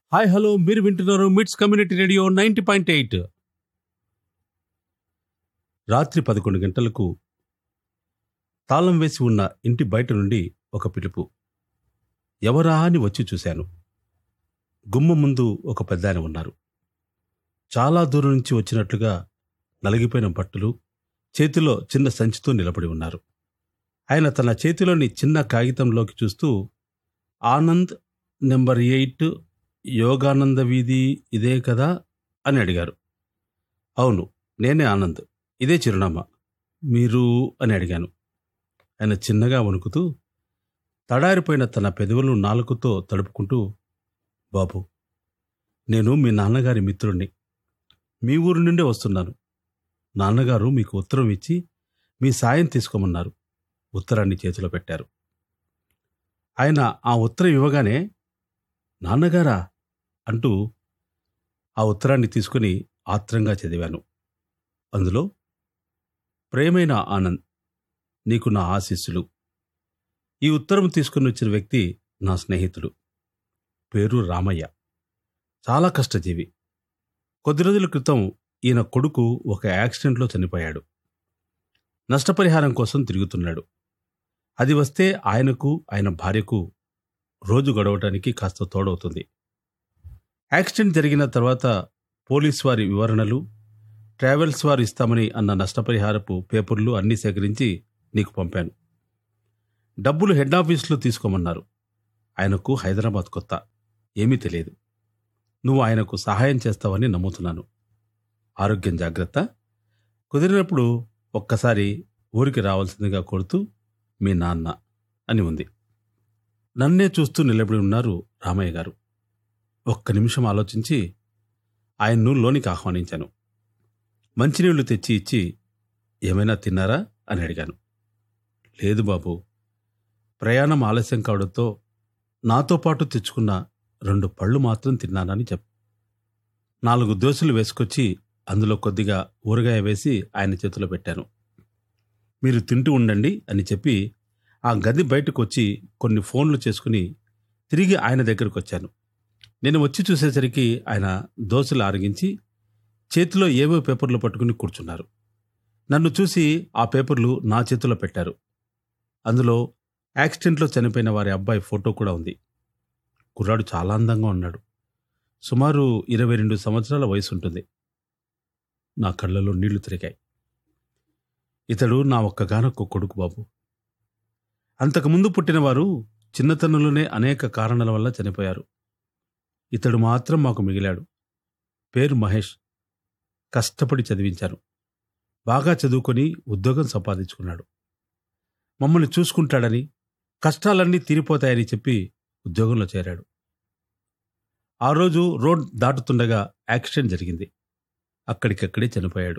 Hi hello మీరు వింటున్నారు MITS community radio ninety point eight రాత్రి పదకొండు గంటలకు తాళం వేసి ఉన్న ఇంటి బయట నుండి ఒక పిలుపు ఎవరా అని వచ్చి చూశాను గుమ్మ ముందు ఒక పెద్దాయన ఉన్నారు చాలా దూరం నుంచి వచ్చినట్లుగా నలిగిపోయిన బట్టలు చేతిలో చిన్న సంచితో నిలబడి ఉన్నారు ఆయన తన చేతిలోని చిన్న కాగితంలోకి చూస్తూ ఆనంద్ నెంబర్ ఎయిట్ యోగానంద వీధి ఇదే కదా అని అడిగారు అవును నేనే ఆనంద్ ఇదే చిరునామా మీరు అని అడిగాను ఆయన చిన్నగా వణుకుతూ తడారిపోయిన తన పెదవులను నాలుకతో తడుపుకుంటూ బాబు నేను మీ నాన్నగారి మిత్రుణ్ణి మీ ఊరు నుండే వస్తున్నాను నాన్నగారు మీకు ఉత్తరం ఇచ్చి మీ సాయం తీసుకోమన్నారు ఉత్తరాన్ని చేతిలో పెట్టారు ఆయన ఆ ఉత్తరం ఇవ్వగానే నాన్నగారా అంటూ ఆ ఉత్తరాన్ని తీసుకుని ఆత్రంగా చదివాను అందులో ప్రేమైన ఆనంద్ నీకు నా ఆశీస్సులు ఈ ఉత్తరం తీసుకుని వచ్చిన వ్యక్తి నా స్నేహితుడు పేరు రామయ్య చాలా కష్టజీవి కొద్ది రోజుల క్రితం ఈయన కొడుకు ఒక యాక్సిడెంట్లో చనిపోయాడు నష్టపరిహారం కోసం తిరుగుతున్నాడు అది వస్తే ఆయనకు ఆయన భార్యకు రోజు గడవటానికి కాస్త తోడవుతుంది యాక్సిడెంట్ జరిగిన తర్వాత పోలీస్ వారి వివరణలు ట్రావెల్స్ వారు ఇస్తామని అన్న నష్టపరిహారపు పేపర్లు అన్నీ సేకరించి నీకు పంపాను డబ్బులు హెడ్ ఆఫీసులో తీసుకోమన్నారు ఆయనకు హైదరాబాద్ కొత్త ఏమీ తెలియదు నువ్వు ఆయనకు సహాయం చేస్తావని నమ్ముతున్నాను ఆరోగ్యం జాగ్రత్త కుదిరినప్పుడు ఒక్కసారి ఊరికి రావాల్సిందిగా కోరుతూ మీ నాన్న అని ఉంది నన్నే చూస్తూ నిలబడి ఉన్నారు రామయ్య గారు ఒక్క నిమిషం ఆలోచించి ఆయన్ను లోనికి ఆహ్వానించాను మంచినీళ్లు తెచ్చి ఇచ్చి ఏమైనా తిన్నారా అని అడిగాను లేదు బాబు ప్రయాణం ఆలస్యం కావడంతో నాతో పాటు తెచ్చుకున్న రెండు పళ్ళు మాత్రం తిన్నానని చెప్ నాలుగు దోశలు వేసుకొచ్చి అందులో కొద్దిగా ఊరగాయ వేసి ఆయన చేతిలో పెట్టాను మీరు తింటూ ఉండండి అని చెప్పి ఆ గది బయటకు వచ్చి కొన్ని ఫోన్లు చేసుకుని తిరిగి ఆయన దగ్గరకు వచ్చాను నేను వచ్చి చూసేసరికి ఆయన దోశలు ఆరగించి చేతిలో ఏవో పేపర్లు పట్టుకుని కూర్చున్నారు నన్ను చూసి ఆ పేపర్లు నా చేతిలో పెట్టారు అందులో యాక్సిడెంట్లో చనిపోయిన వారి అబ్బాయి ఫోటో కూడా ఉంది కుర్రాడు చాలా అందంగా ఉన్నాడు సుమారు ఇరవై రెండు సంవత్సరాల వయసు ఉంటుంది నా కళ్ళలో నీళ్లు తిరిగాయి ఇతడు నా ఒక్కగానొక్క కొడుకు బాబు అంతకుముందు పుట్టినవారు చిన్నతనంలోనే అనేక కారణాల వల్ల చనిపోయారు ఇతడు మాత్రం మాకు మిగిలాడు పేరు మహేష్ కష్టపడి చదివించాను బాగా చదువుకొని ఉద్యోగం సంపాదించుకున్నాడు మమ్మల్ని చూసుకుంటాడని కష్టాలన్నీ తీరిపోతాయని చెప్పి ఉద్యోగంలో చేరాడు ఆ రోజు రోడ్ దాటుతుండగా యాక్సిడెంట్ జరిగింది అక్కడికక్కడే చనిపోయాడు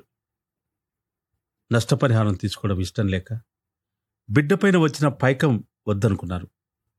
నష్టపరిహారం తీసుకోవడం ఇష్టం లేక బిడ్డపైన వచ్చిన పైకం వద్దనుకున్నారు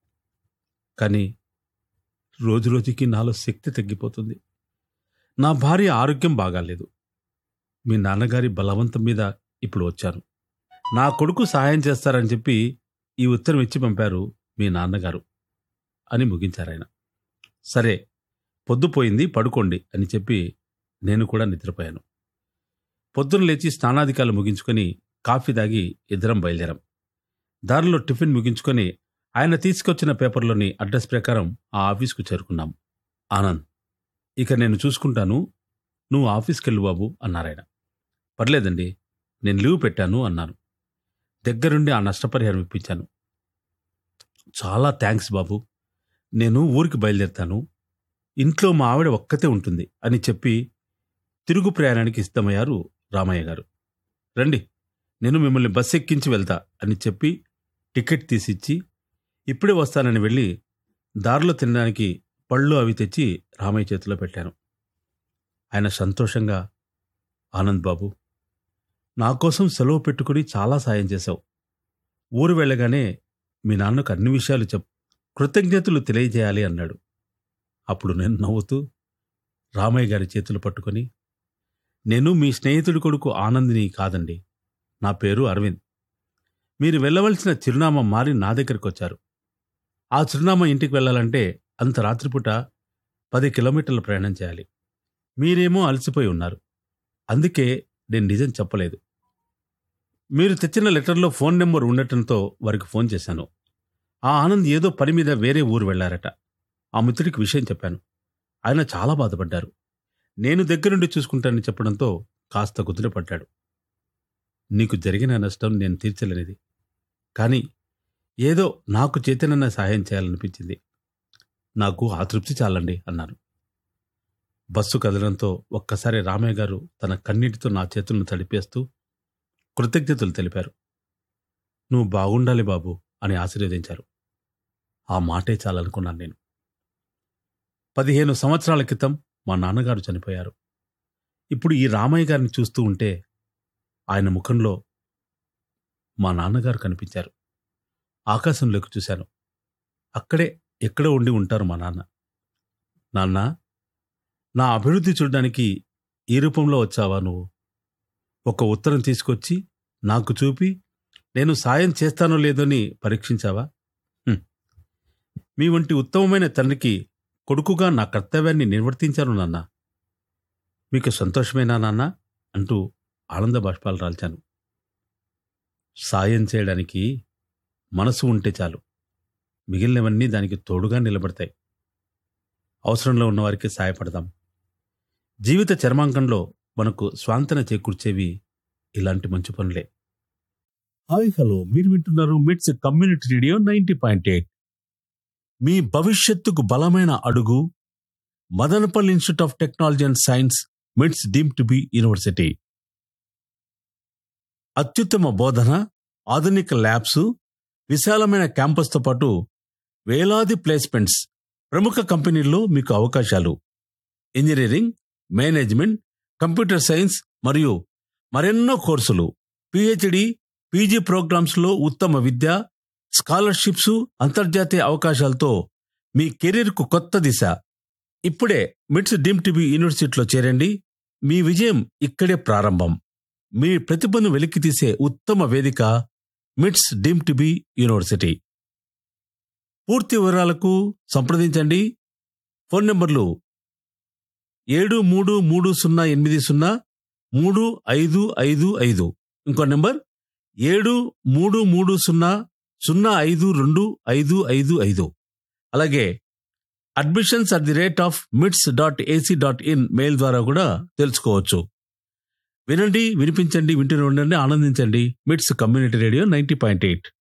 కానీ రోజురోజుకి నాలో శక్తి తగ్గిపోతుంది నా భార్య ఆరోగ్యం బాగాలేదు మీ నాన్నగారి బలవంతం మీద ఇప్పుడు వచ్చాను నా కొడుకు సహాయం చేస్తారని చెప్పి ఈ ఉత్తరం ఇచ్చి పంపారు మీ నాన్నగారు అని ముగించారాయన సరే పొద్దుపోయింది పడుకోండి అని చెప్పి నేను కూడా నిద్రపోయాను పొద్దున లేచి స్నానాధికారులు ముగించుకొని కాఫీ తాగి ఇద్దరం బయలుదేరాం దారిలో టిఫిన్ ముగించుకొని ఆయన తీసుకొచ్చిన పేపర్లోని అడ్రస్ ప్రకారం ఆ ఆఫీస్కు చేరుకున్నాం ఆనంద్ ఇక నేను చూసుకుంటాను నువ్వు ఆఫీస్కి వెళ్ళు బాబు అన్నారాయన పర్లేదండి నేను లీవ్ పెట్టాను అన్నాను దగ్గరుండి ఆ నష్టపరిహారం ఇప్పించాను చాలా థ్యాంక్స్ బాబు నేను ఊరికి బయలుదేరుతాను ఇంట్లో మా ఆవిడ ఒక్కతే ఉంటుంది అని చెప్పి తిరుగు ప్రయాణానికి సిద్ధమయ్యారు రామయ్య గారు రండి నేను మిమ్మల్ని బస్ ఎక్కించి వెళ్తా అని చెప్పి టికెట్ తీసిచ్చి ఇప్పుడే వస్తానని వెళ్ళి దారిలో తినడానికి పళ్ళు అవి తెచ్చి రామయ్య చేతిలో పెట్టాను ఆయన సంతోషంగా ఆనంద్ బాబు నా కోసం సెలవు పెట్టుకుని చాలా సాయం చేశావు ఊరు వెళ్ళగానే మీ నాన్నకు అన్ని విషయాలు చెప్ కృతజ్ఞతలు తెలియజేయాలి అన్నాడు అప్పుడు నేను నవ్వుతూ రామయ్య గారి చేతులు పట్టుకొని నేను మీ స్నేహితుడి కొడుకు ఆనందిని కాదండి నా పేరు అరవింద్ మీరు వెళ్ళవలసిన చిరునామా మారి నా దగ్గరికి వచ్చారు ఆ చిరునామా ఇంటికి వెళ్ళాలంటే అంత రాత్రిపూట పది కిలోమీటర్ల ప్రయాణం చేయాలి మీరేమో అలసిపోయి ఉన్నారు అందుకే నేను నిజం చెప్పలేదు మీరు తెచ్చిన లెటర్లో ఫోన్ నెంబర్ ఉండటంతో వారికి ఫోన్ చేశాను ఆ ఆనంద్ ఏదో పని మీద వేరే ఊరు వెళ్లారట ఆ మిత్రుడికి విషయం చెప్పాను ఆయన చాలా బాధపడ్డారు నేను దగ్గరుండి చూసుకుంటానని చెప్పడంతో కాస్త కుదిరపడ్డాడు నీకు జరిగిన నష్టం నేను తీర్చలేనిది కానీ ఏదో నాకు చేతనన్న సహాయం చేయాలనిపించింది నాకు ఆ తృప్తి చాలండి అన్నాను బస్సు కదలంతో ఒక్కసారి రామయ్య గారు తన కన్నీటితో నా చేతులను తడిపేస్తూ కృతజ్ఞతలు తెలిపారు నువ్వు బాగుండాలి బాబు అని ఆశీర్వదించారు ఆ మాటే చాలనుకున్నాను నేను పదిహేను సంవత్సరాల క్రితం మా నాన్నగారు చనిపోయారు ఇప్పుడు ఈ రామయ్య గారిని చూస్తూ ఉంటే ఆయన ముఖంలో మా నాన్నగారు కనిపించారు ఆకాశంలోకి చూశాను అక్కడే ఎక్కడో ఉండి ఉంటారు మా నాన్న నాన్న నా అభివృద్ధి చూడడానికి ఈ రూపంలో వచ్చావా నువ్వు ఒక ఉత్తరం తీసుకొచ్చి నాకు చూపి నేను సాయం చేస్తానో లేదని పరీక్షించావా హ్మ్. మీ వంటి ఉత్తమమైన తండ్రికి కొడుకుగా నా కర్తవ్యాన్ని నిర్వర్తించాను నాన్న మీకు సంతోషమేనా నాన్న అంటూ ఆనంద బాష్పాలు రాల్చాను సాయం చేయడానికి మనసు ఉంటే చాలు మిగిలినవన్నీ దానికి తోడుగా నిలబడతాయి అవసరంలో ఉన్నవారికి సాయపడదాం జీవిత చర్మాంకంలో మనకు స్వాంతన చేకూర్చేవి ఇలాంటి మంచి పనులే హాయ్ హలో మీరు వింటున్నారు MITS community radio ninety point eight మీ భవిష్యత్తుకు బలమైన అడుగు Madanapalle institute of technology and science MITS deem to be university అత్యుత్తమ బోధన ఆధునిక ల్యాబ్స్ విశాలమైన క్యాంపస్తో పాటు వేలాది ప్లేస్మెంట్స్ ప్రముఖ కంపెనీల్లో మీకు అవకాశాలు ఇంజనీరింగ్ మేనేజ్మెంట్ కంప్యూటర్ సైన్స్ మరియు మరెన్నో కోర్సులు పిహెచ్డి పీజీ ప్రోగ్రామ్స్లో ఉత్తమ విద్య స్కాలర్షిప్స్ అంతర్జాతీయ అవకాశాలతో మీ కెరీర్కు కొత్త దిశ ఇప్పుడే మిట్స్ డీమ్ టీవీ యూనివర్సిటీలో చేరండి మీ విజయం ఇక్కడే ప్రారంభం మీ ప్రతిభను వెలికితీసే ఉత్తమ వేదిక మిట్స్ డీమ్ టీబీ యూనివర్సిటీ పూర్తి వివరాలకు సంప్రదించండి ఫోన్ నంబర్లు ఏడు మూడు మూడు సున్నా ఎనిమిది సున్నా మూడు ఐదు ఐదు ఐదు ఇంకో నెంబర్ ఏడు మూడు మూడు సున్నా సున్నా ఐదు రెండు ఐదు ఐదు ఐదు అలాగే admissions at the rate of MITS dot AC dot in mail ద్వారా కూడా తెలుసుకోవచ్చు వినండి వినిపించండి వింటూనే ఉండండి ఆనందించండి MITS community radio ninety point eight